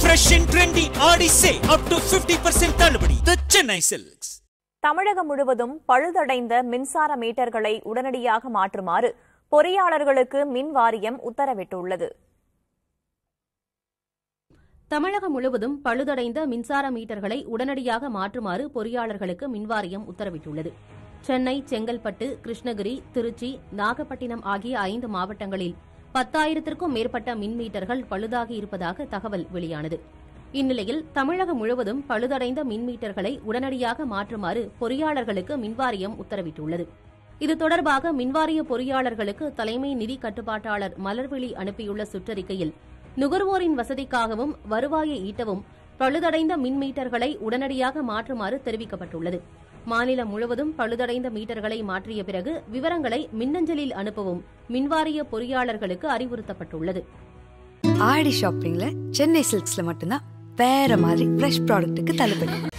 fresh and trendy ஆடி சே up to 50% தள்ளுபடி தி Chennai silks தமிழகம் முழுவதும் பழுதடைந்த மின்சார மீட்டர்களை உடனடியாக மாற்றுமாறு பொறியாளர்களுக்கு மின் வாரியம் உத்தரவிட்டுள்ளது தமிழகம் முழுவதும் பழுதடைந்த மின்சார மீட்டர்களை உடனடியாக மாற்றுமாறு பொறியாளர்களுக்கு மின்வாரியம் உத்தரவிட்டுள்ளது சென்னை செங்கல்பட்டு கிருஷ்ணகிரி திருச்சி நாகப்பட்டினம் ஆகிய ஐந்து மாவட்டங்களில் பத்தாயிரத்திற்கும் மேற்பட்ட மின் மீட்டர்கள் பழுதாகி இருப்பதாக தகவல் வெளியானது இந்நிலையில் தமிழகம் முழுவதும் பழுதடைந்த மின் மீட்டர்களை உடனடியாக மாற்றுமாறு பொறியாளர்களுக்கு மின்வாரியம் உத்தரவிட்டுள்ளது இது தொடர்பாக மின்வாரிய பொறியாளர்களுக்கு தலைமை நிதி கட்டுப்பாட்டாளர் மலர்விழி அனுப்பியுள்ள சுற்றறிக்கையில் நுகர்வோரின் வசதிக்காகவும் வருவாயை ஈட்டவும் பழுதடைந்த மின் மீட்டர்களை உடனடியாக மாற்றுமாறு தெரிவிக்கப்பட்டுள்ளது மாநிலம் முழுவதும் பழுதடைந்த மீட்டர்களை மாற்றிய பிறகு விவரங்களை மின்னஞ்சலில் அனுப்பவும் மின்வாரிய பொறியாளர்களுக்கு அறிவுறுத்தப்பட்டுள்ளது ஆடி ஷாப்பிங்ல சென்னை சில்க்ஸ்ல மட்டும்தான் வேற மாதிரி ஃப்ரெஷ் ப்ராடக்ட்டுக்கு தள்ளுபடி